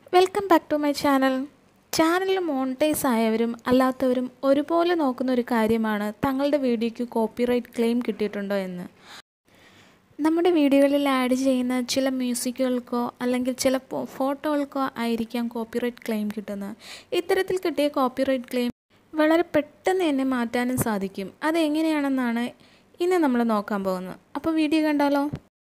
welcome back to my channel ചാനലിൽ monetize ആയവരും അല്ലാത്തവരും ഒരുപോലെ നോക്കുന്ന ഒരു കാര്യമാണ് തങ്ങളുടെ വീഡിയോയ്ക്ക് കോപ്പിറൈറ്റ് ക്ലെയിം കിട്ടിയിട്ടുണ്ടോ എന്ന് നമ്മുടെ വീഡിയോകളിൽ ആഡ് ചെയ്യുന്ന ചില മ്യൂസിക്കുകൾക്കോ അല്ലെങ്കിൽ ചില ഫോ- ഫോട്ടോകൾക്കോ ആയിരിക്കാം കോപ്പിറൈറ്റ് ക്ലെയിം കിട്ടുന്നത് ഇത്തരത്തിൽ കിട്ടിയ കോപ്പിറൈറ്റ് ക്ലെയിം വളരെ പെട്ടെന്ന് തന്നെ മാറ്റാനും സാധിക്കും അതെങ്ങനെയാണെന്നാണ് ഇന്ന് നമ്മൾ നോക്കാൻ പോകുന്നത് അപ്പോൾ വീഡിയോ കണ്ടാലോ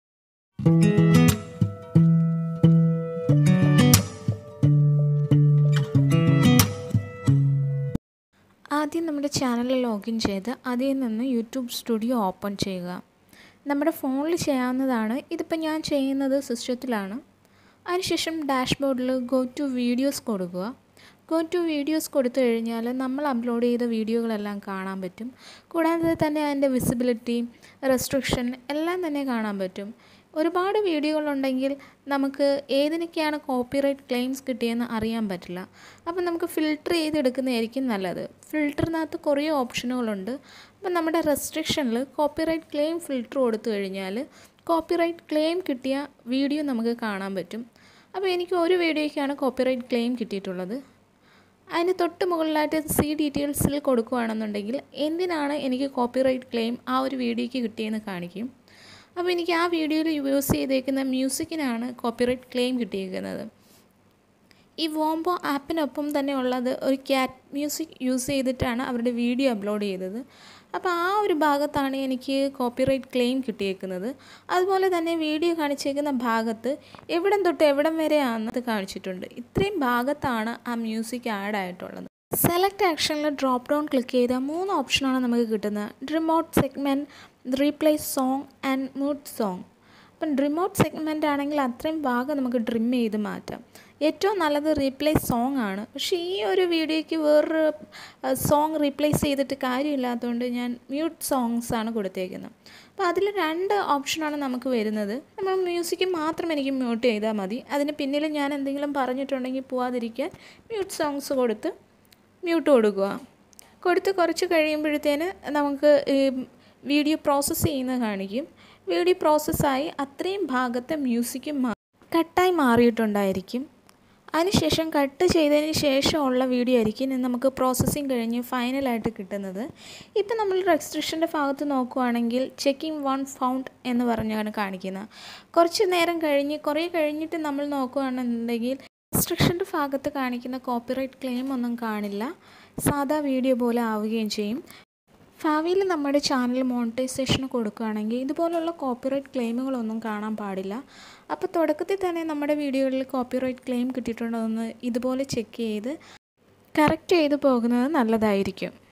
ആദ്യം നമ്മുടെ ചാനൽ ലോഗിൻ ചെയ്ത് അതിൽ നിന്ന് യൂട്യൂബ് സ്റ്റുഡിയോ ഓപ്പൺ ചെയ്യുക നമ്മുടെ ഫോണിൽ ചെയ്യാവുന്നതാണ് ഇതിപ്പോൾ ഞാൻ ചെയ്യുന്നത് സിസ്റ്റത്തിലാണ് അതിനുശേഷം ഡാഷ്ബോർഡിൽ ഗോ ടു വീഡിയോസ് കൊടുക്കുക ഗോ ടു വീഡിയോസ് കൊടുത്തു കഴിഞ്ഞാൽ നമ്മൾ അപ്ലോഡ് ചെയ്ത വീഡിയോകളെല്ലാം കാണാൻ പറ്റും കൂടാതെ തന്നെ അതിൻ്റെ വിസിബിലിറ്റി റെസ്ട്രിക്ഷൻ എല്ലാം തന്നെ കാണാൻ പറ്റും ഒരുപാട് വീഡിയോകളുണ്ടെങ്കിൽ നമുക്ക് ഏതിനൊക്കെയാണ് കോപ്പിറൈറ്റ് ക്ലെയിംസ് കിട്ടിയെന്ന് അറിയാൻ പറ്റില്ല അപ്പം നമുക്ക് ഫിൽട്ടർ ചെയ്തെടുക്കുന്നതായിരിക്കും നല്ലത് ഫിൽറ്ററിനകത്ത് കുറേ ഓപ്ഷനുകളുണ്ട് അപ്പം നമ്മുടെ റെസ്ട്രിക്ഷനിൽ കോപ്പിറൈറ്റ് ക്ലെയിം ഫിൽട്ടർ കൊടുത്തു കഴിഞ്ഞാൽ കോപ്പിറൈറ്റ് ക്ലെയിം കിട്ടിയ വീഡിയോ നമുക്ക് കാണാൻ പറ്റും അപ്പോൾ എനിക്ക് ഒരു വീഡിയോയ്ക്കാണ് കോപ്പിറൈറ്റ് ക്ലെയിം കിട്ടിയിട്ടുള്ളത് അതിന് തൊട്ട് മുകളിലായിട്ട് സി ഡീറ്റെയിൽസിൽ കൊടുക്കുകയാണെന്നുണ്ടെങ്കിൽ എന്തിനാണ് എനിക്ക് കോപ്പിറൈറ്റ് ക്ലെയിം ആ ഒരു വീഡിയോയ്ക്ക് കിട്ടിയെന്ന് കാണിക്കും അപ്പോൾ എനിക്ക് ആ വീഡിയോയിൽ യൂസ് ചെയ്തേക്കുന്ന മ്യൂസിക്കിനാണ് കോപ്പിറൈറ്റ് ക്ലെയിം കിട്ടിയിരിക്കുന്നത് ഈ വോംബോ ആപ്പിനൊപ്പം തന്നെ ഉള്ളത് ഒരു ക്യാറ്റ് മ്യൂസിക് യൂസ് ചെയ്തിട്ടാണ് അവരുടെ വീഡിയോ അപ്ലോഡ് ചെയ്തത് അപ്പോൾ ആ ഒരു ഭാഗത്താണ് എനിക്ക് കോപ്പിറൈറ്റ് ക്ലെയിം കിട്ടിയേക്കുന്നത് അതുപോലെ തന്നെ വീഡിയോ കാണിച്ചേക്കുന്ന ഭാഗത്ത് എവിടം തൊട്ട് എവിടം വരെയാണെന്ന് കാണിച്ചിട്ടുണ്ട് ഇത്രയും ഭാഗത്താണ് ആ മ്യൂസിക് ആഡ് ആയിട്ടുള്ളത് സെലക്ട് ആക്ഷനിൽ ഡ്രോപ്പ് ഡൗൺ ക്ലിക്ക് ചെയ്താൽ മൂന്ന് ഓപ്ഷനാണ് നമുക്ക് കിട്ടുന്നത് remove segment replace song and mute song അപ്പം റിമോട്ട് സെഗ്മെൻ്റ് ആണെങ്കിൽ അത്രയും ഭാഗം നമുക്ക് ഡ്രിം ചെയ്ത് മാറ്റാം ഏറ്റവും നല്ലത് റീപ്ലേസ് സോങ് ആണ് പക്ഷേ ഈ ഒരു വീഡിയോയ്ക്ക് വേറൊരു സോങ് റീപ്ലേസ് ചെയ്തിട്ട് കാര്യമില്ലാത്തതുകൊണ്ട് ഞാൻ മ്യൂട്ട് സോങ്സ് ആണ് കൊടുത്തേക്കുന്നത് അപ്പോൾ അതിൽ രണ്ട് ഓപ്ഷനാണ് നമുക്ക് വരുന്നത് നമ്മൾ മ്യൂസിക് മാത്രം എനിക്ക് മ്യൂട്ട് ചെയ്താൽ മതി അതിന് പിന്നിൽ ഞാൻ എന്തെങ്കിലും പറഞ്ഞിട്ടുണ്ടെങ്കിൽ പോവാതിരിക്കാൻ മ്യൂട്ട് സോങ്സ് കൊടുത്ത് മ്യൂട്ട് കൊടുക്കുക കൊടുത്ത് കുറച്ച് കഴിയുമ്പോഴത്തേന് നമുക്ക് ഈ വീഡിയോ പ്രോസസ്സ് ചെയ്യുന്നത് കാണിക്കും വീഡിയോ പ്രോസസ്സായി അത്രയും ഭാഗത്തെ മ്യൂസിക് മാ കട്ടായി മാറിയിട്ടുണ്ടായിരിക്കും അതിനുശേഷം കട്ട് ചെയ്തതിന് ശേഷമുള്ള വീഡിയോ ആയിരിക്കും ഇനി നമുക്ക് പ്രോസസ്സിങ് കഴിഞ്ഞ് ഫൈനലായിട്ട് കിട്ടുന്നത് ഇപ്പം നമ്മൾ റെസ്ട്രിക്ഷൻ്റെ ഭാഗത്ത് നോക്കുവാണെങ്കിൽ ചെക്കിംഗ് വൺ ഫൗണ്ട് എന്ന് പറഞ്ഞാണ് കാണിക്കുന്നത് കുറച്ച് നേരം കഴിഞ്ഞ് കുറേ കഴിഞ്ഞിട്ട് നമ്മൾ നോക്കുകയാണെന്നുണ്ടെങ്കിൽ റെസ്ട്രിക്ഷൻ്റെ ഭാഗത്ത് കാണിക്കുന്ന കോപ്പിറൈറ്റ് ക്ലെയിം ഒന്നും കാണില്ല സാധാ വീഡിയോ പോലെ ആവുകയും ചെയ്യും ഭാവിയിൽ നമ്മുടെ ചാനൽ മോണിറ്റൈസേഷന് കൊടുക്കുകയാണെങ്കിൽ ഇതുപോലുള്ള കോപ്പിറൈറ്റ് ക്ലെയിമുകളൊന്നും കാണാൻ പാടില്ല അപ്പോൾ തുടക്കത്തിൽ തന്നെ നമ്മുടെ വീഡിയോകളിൽ കോപ്പിറൈറ്റ് ക്ലെയിം കിട്ടിയിട്ടുണ്ടോ എന്ന് ഇതുപോലെ ചെക്ക് ചെയ്ത് കറക്റ്റ് ചെയ്ത് പോകുന്നത് നല്ലതായിരിക്കും